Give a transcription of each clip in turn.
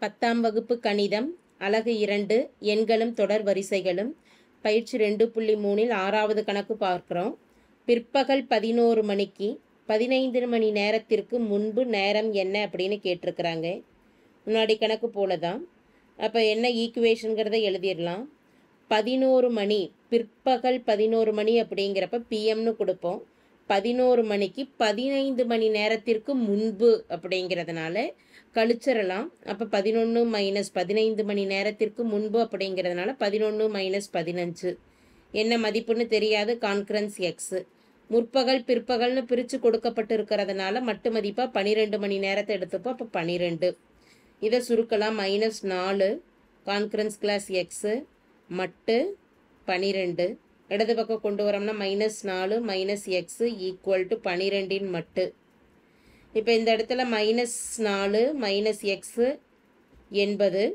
பத்தாம் வகுப்பு கணிதம் அலகு இரண்டு எண்களும் தொடர் வரிசைகளும் பயிற்சி ரெண்டு புள்ளி மூணில் ஆறாவது கணக்கு பார்க்குறோம் பிற்பகல் பதினோரு மணிக்கு பதினைந்து மணி நேரத்திற்கு முன்பு நேரம் என்ன அப்படின்னு கேட்டிருக்கிறாங்க முன்னாடி கணக்கு போல தான் அப்போ என்ன ஈக்குவேஷனுங்கிறத எழுதிடலாம் பதினோரு மணி பிற்பகல் பதினோரு மணி அப்படிங்கிறப்ப பிஎம்னு கொடுப்போம் பதினோரு மணிக்கு பதினைந்து மணி நேரத்திற்கு முன்பு அப்படிங்கிறதுனால கழிச்சிடலாம் அப்போ பதினொன்று மைனஸ் பதினைந்து மணி நேரத்திற்கு முன்பு அப்படிங்கிறதுனால பதினொன்று மைனஸ் பதினஞ்சு என்ன மதிப்புன்னு தெரியாது கான்கரன்ஸ் எக்ஸு முற்பகல் பிற்பகல்னு பிரித்து கொடுக்கப்பட்டு இருக்கிறதுனால மட்டு மதிப்பாக பன்னிரெண்டு மணி நேரத்தை எடுத்துப்போம் அப்போ பன்னிரெண்டு இதை சுருக்கலாம் மைனஸ் நாலு கான்கரன்ஸ் கிளாஸ் எக்ஸு மட்டு பன்னிரெண்டு இடது பக்கம் கொண்டு வரோம்னா மைனஸ் நாலு மைனஸ் எக்ஸு ஈக்குவல் டு பன்னிரெண்டின் மட்டு இப்போ இந்த இடத்துல மைனஸ் நாலு மைனஸ் எக்ஸு என்பது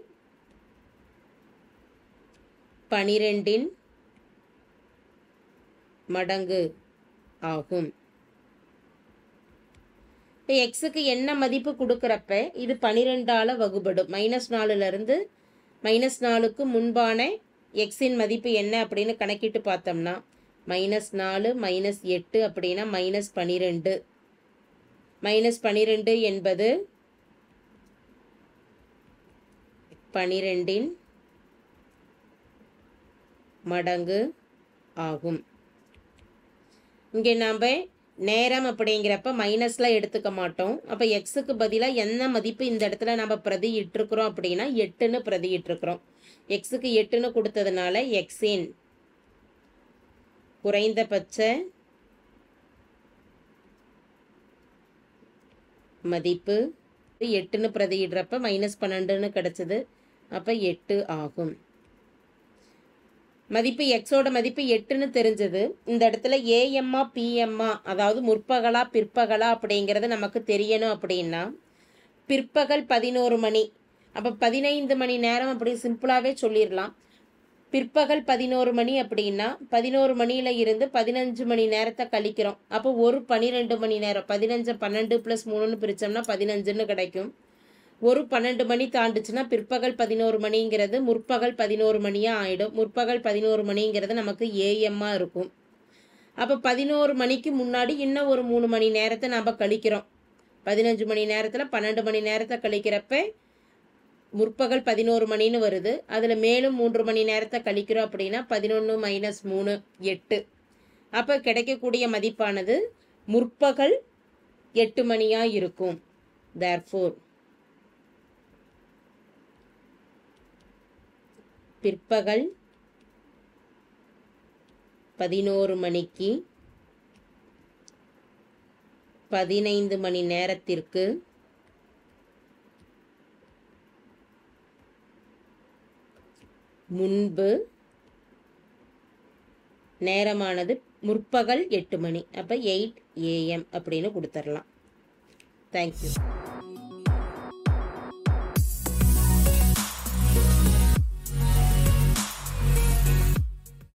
பனிரெண்டின் மடங்கு ஆகும் இப்போ எக்ஸுக்கு என்ன மதிப்பு கொடுக்குறப்ப இது பனிரெண்டால் வகுபடும் மைனஸ் நாலுலேருந்து மைனஸ் நாலுக்கு முன்பான எக்ஸின் மதிப்பு என்ன அப்படின்னு கணக்கிட்டு பார்த்தோம்னா மைனஸ் நாலு மைனஸ் எட்டு அப்படின்னா மைனஸ் பனிரெண்டு மைனஸ் பனிரெண்டு என்பது பனிரெண்டின் மடங்கு ஆகும் இங்கே நாம் நேரம் அப்படிங்கிறப்ப மைனஸில் எடுத்துக்க மாட்டோம் அப்போ எக்ஸுக்கு பதிலாக என்ன மதிப்பு இந்த இடத்துல நம்ம பிரதி இட்டிருக்கிறோம் அப்படின்னா எட்டுன்னு பிரதி இட்டிருக்கிறோம் எக்ஸுக்கு எட்டுன்னு கொடுத்ததுனால எக்ஸின் குறைந்தபட்ச மதிப்பு எட்டுன்னு பிரதியிடுறப்ப மைனஸ் பன்னெண்டுன்னு கிடச்சிது அப்போ எட்டு ஆகும் மதிப்பு எக்ஸோட மதிப்பு எட்டுன்னு தெரிஞ்சது இந்த இடத்துல ஏஎம்மா பிஎம்மா அதாவது முற்பகலா பிற்பகலா அப்படிங்கிறது நமக்கு தெரியணும் அப்படின்னா பிற்பகல் பதினோரு மணி அப்போ பதினைந்து மணி நேரம் அப்படி சிம்பிளாகவே சொல்லிடலாம் பிற்பகல் பதினோரு மணி அப்படின்னா பதினோரு மணியில் இருந்து பதினஞ்சு மணி நேரத்தை கழிக்கிறோம் அப்போ ஒரு பன்னிரெண்டு மணி நேரம் பதினஞ்சு பன்னெண்டு ப்ளஸ் மூணுன்னு பிரித்தோம்னா பதினஞ்சுன்னு கிடைக்கும் ஒரு பன்னெண்டு மணி தாண்டுச்சுன்னா பிற்பகல் பதினோரு மணிங்கிறது முற்பகல் பதினோரு மணியாக ஆகிடும் முற்பகல் பதினோரு மணிங்கிறது நமக்கு ஏஎம்மாக இருக்கும் அப்போ பதினோரு மணிக்கு முன்னாடி இன்னும் ஒரு மூணு மணி நேரத்தை நம்ம கழிக்கிறோம் பதினஞ்சு மணி நேரத்தில் பன்னெண்டு மணி நேரத்தை கழிக்கிறப்ப முற்பகல் பதினோரு மணின்னு வருது அதில் மேலும் மூன்று மணி நேரத்தை கழிக்கிறோம் அப்படின்னா பதினொன்று மைனஸ் மூணு எட்டு அப்போ கிடைக்கக்கூடிய மதிப்பானது முற்பகல் எட்டு மணியாக இருக்கும் தேர்ஃபோர் பிற்பகல் பதினோரு மணிக்கு பதினைந்து மணி நேரத்திற்கு முன்பு நேரமானது முற்பகல் எட்டு மணி அப்போ எயிட் ஏஎம் அப்படின்னு கொடுத்துடலாம் தேங்க்யூ